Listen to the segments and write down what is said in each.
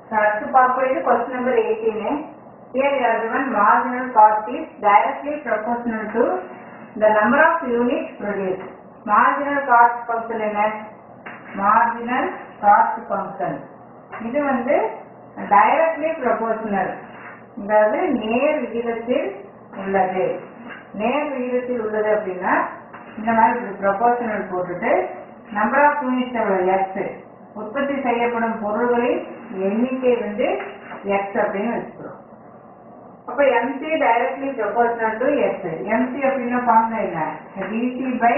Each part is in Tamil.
அடுத்து பார்ப்பது question number 18. Here we are given marginal cost is directly proportional to the number of units produced. Marginal cost function என்ன? Marginal cost function. இது வந்து directly proportional. அதாவது நேர் விகிதத்தில் உள்ளது நேர் விகிதத்தில் உள்ளது அப்படின்னா இந்த மாதிரி இப்படி proportional போட்டுட்டு நம்பர் ஆஃப் யூனிட்ஸ் எவ்வளவு எக்ஸ் உற்பத்தி செய்யப்படும் பொருள்களின் எண்ணிக்கை வந்து எக்ஸ் அப்படின்னு வச்சுக்கிறோம் அப்ப MC directly proportional to x MC அப்படின்னா ஃபார்முலா என்ன dc by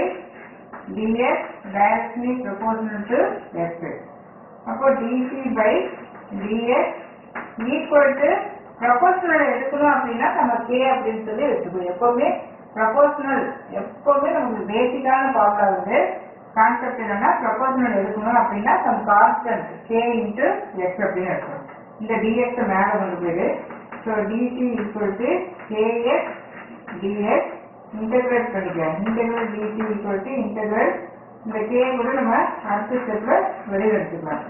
dx directly proportional to x அப்போ dc by dx equal to proportional எடுக்கணும் அப்படின்னா நம்ம கே அப்படின்னு சொல்லி வச்சுக்கணும் எப்பவுமே ப்ரொபோர்ஷனல் எப்பவுமே நமக்கு பேசிக்கான ஃபார்முலா வந்து கான்செப்ட் என்னன்னா ப்ரொபோர்ஷனல் எடுக்கணும் அப்படின்னா some constant k into x அப்படின்னு எடுக்கணும் இந்த டிஎக்ஸ் மேல கொண்டு போயிடு so dc equal to kx dx integrate பண்ணிக்கலாம் integral dc equal to integral இந்த கே கூட நம்ம அடுத்த ஸ்டெப்ல வெளியில் எடுத்துக்கலாம்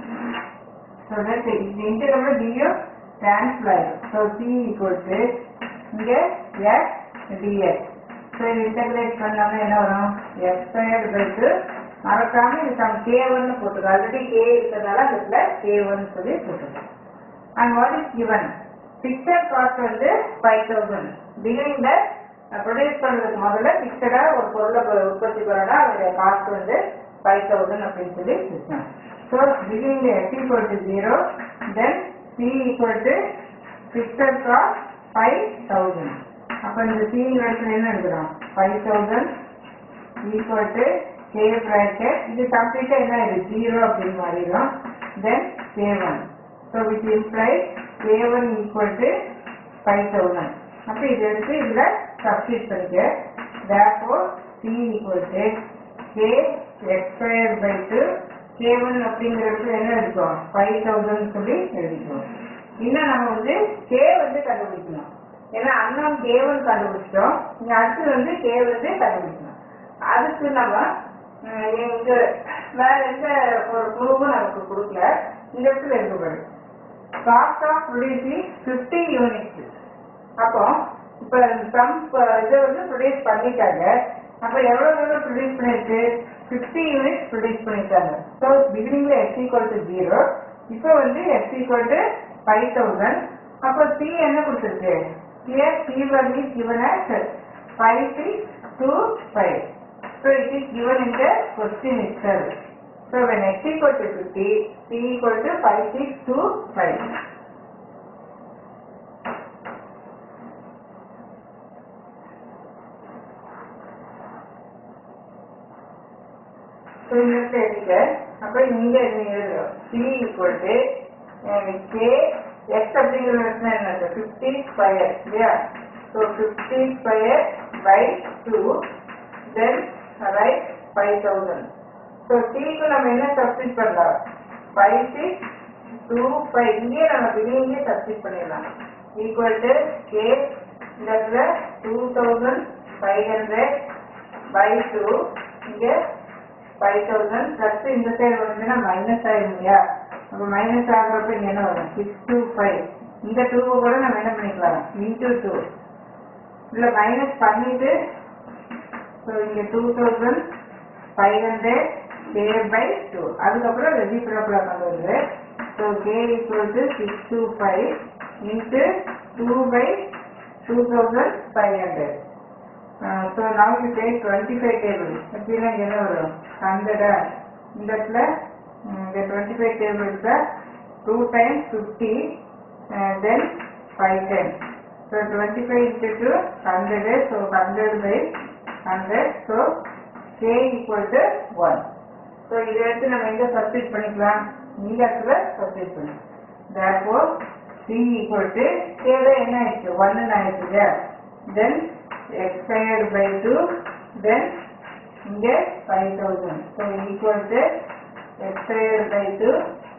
ஸோ தட் இந்த இன்டெகிரல் டியும் கேன்சல் ஆயிடும் ஸோ சி ஈக்குவல் டு இங்கே எக்ஸ் டிஎக்ஸ் ஸோ இது இன்டெகிரேட் பண்ணாம என்ன வரும் எக்ஸ் ஸ்கொயர் பை மறக்காம இது சம் கே ஒன்னு போட்டுக்கோ ஆல்ரெடி கே இருக்கிறதால அந்த இடத்துல கே ஒன் சொல்லி போட்டுக்கோ and what is given fixed cost வந்து ஃபைவ் தௌசண்ட் பிகினிங்ல ப்ரொடியூஸ் பண்றதுக்கு முதல்ல பிக்சடா ஒரு பொருளை பொ- உற்பத்தி பண்ணனா அதோட காஸ்ட் வந்து ஃபைவ் தௌசண்ட் அப்படின்னு சொல்லி வச்சுக்கணும் ஸோ பிகினிங்ல s equal to zero then c equal to fixed cost five thousand அப்போ இந்த சி இடத்துல என்ன எடுக்கிறோம் five thousand equal to k bracket இது கம்ப்ளீட்டா என்ன இது ஜீரோ அப்படின்னு மாறிடும் then k one so which implies k one equal to five thousand அப்போ இது எடுத்து இதில் சப்ஸ்டியூட் பண்ணிக்க therefore c equal to k x square by two k one அப்படிங்கிற இடத்துல என்ன இருக்கும் ஃபைவ் தௌசண்ட் சொல்லி எழுதிக்குவோம் இன்னும் நம்ம வந்து கே வந்து கண்டுபிடிக்கணும் ஏன்னா அண்ணன் கே ஒன் கண்டுபிடிச்சிட்டோம் இங்க அடுத்து வந்து கே வந்து கண்டுபிடிக்கணும் அதுக்கு நம்ம அஹ், இங்க வேற எந்த ஒரு குழுவும் நமக்கு கொடுக்கல இந்த இடத்துல இருக்கக்கூடாது cost of producing fifty units அப்போ இப்போ சம் இதை வந்து ப்ரொடியூஸ் பண்ணிட்டாங்க அப்போ எவ்வளோ எவ்வளோ ப்ரொடியூஸ் பண்ணிருக்கு ஃபிஃப்டி யூனிட்ஸ் ப்ரொடியூஸ் பண்ணிட்டாங்க ஸோ பிகினிங்ல எக்ஸ் ஈக்குவல் டு ஜீரோ இப்போ வந்து x equal to five thousand அப்போ சி என்ன கொடுத்துருக்கு here C value is given as 5625. So it is given in the question itself. So when x equal to 50, C equal to 5625. So இந்த இடத்துல எழுதிக்க அப்ப இங்க என்ன எழுதுறோம் C equal to ah, K x அப்படிங்கிற இடத்துல என்ன ஃபிஃப்டி ஸ்கொயர் இல்லையா so fifty square by two then right five thousand so சிக்கு நம்ம என்ன சப்ஸ்டிட் பண்ணலாம் ஃபைவ் சிக்ஸ் டூ ஃபைவ் இங்கே நம்ம பிகினிங்கே சப்ஸ்டிட் பண்ணிடலாம் ஈக்குவல் டு கே இந்த இடத்துல two thousand five hundred by two இங்கே ஃபைவ் தௌசண்ட் ப்ளஸ் இந்த சைடு வந்துன்னா மைனஸ் ஆயிடும் இல்லையா அப்போ மைனஸ் ஆகுறப்ப இங்கே என்ன வரும் சிக்ஸ் டூ ஃபைவ் இந்த டூவை கூட நம்ம என்ன பண்ணிக்கலாம் இன்டூ டூ இல்லை மைனஸ் பண்ணிட்டு ஸோ இங்கே two thousand five hundred k by two அதுக்கப்புறம் ரெசிப்ரபிளாக கொண்டு வருது so k equal to six two five into two by two thousand five hundred so now you take twenty five table எப்படின்னா இங்க என்ன வரும் ஹண்ட்ரடா இந்த இடத்துல ம், இந்த டுவெண்ட்டி ஃபைவ் டேபிள்ஸை two times fifty then five times so twenty five into two hundred so hundred by hundred so k equal to one so இதை எடுத்து நம்ம எங்கே சப்ஸ்டிட் பண்ணிக்கலாம் இந்த இடத்துல சப்ஸ்டிட் பண்ணிக்கலாம் therefore c equal to k ல என்ன ஆயிடுச்சு ஒன்னு ஆயிடுச்சு இல்லையா then x squared by 2 then இங்க 5000 so equal to x squared by 2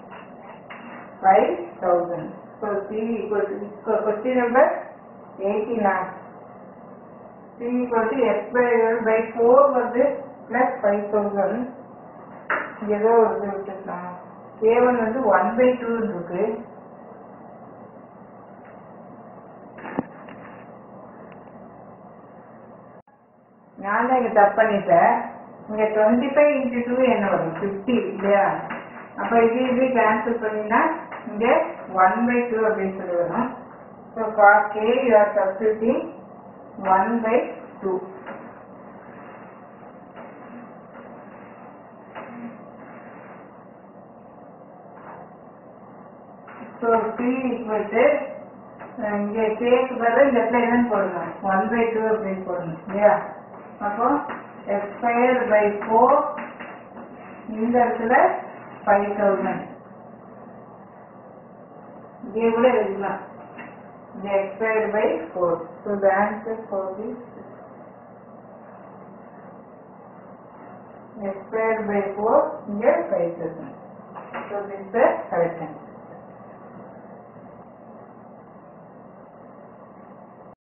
5000 so c equal to so question number 89 c equal to x squared by 4 வந்து plus 5000 இங்க ஏதோ ஒரு இது விட்டுருக்காங்க k1 வந்து 1 by 2 இருக்கு நான் தான் இங்கே தப்பு பண்ணிட்டேன் இங்கே டுவெண்ட்டி ஃபைவ் இன்ட்டு டூ என்ன வரும் ஃபிஃப்டி இல்லையா அப்போ இது இது கேன்சல் பண்ணினா இங்கே ஒன் பை டூ அப்படின்னு சொல்லி வரும் so for k you are substituting one by two so p equal to இங்கே கேக்கு பதில் இந்த இடத்துல என்னன்னு போடணும் ஒன் பை டூ அப்படின்னு போடணும் இல்லையா அப்போ எக்ஸ் ஸ்கொயர் பை ஃபோர் இந்த இடத்துல ஃபைவ் தௌசண்ட் இங்கே கூட எழுதலாம் இந்த x square by four so the answer for this x square by four இங்கே five thousand so this the correct answer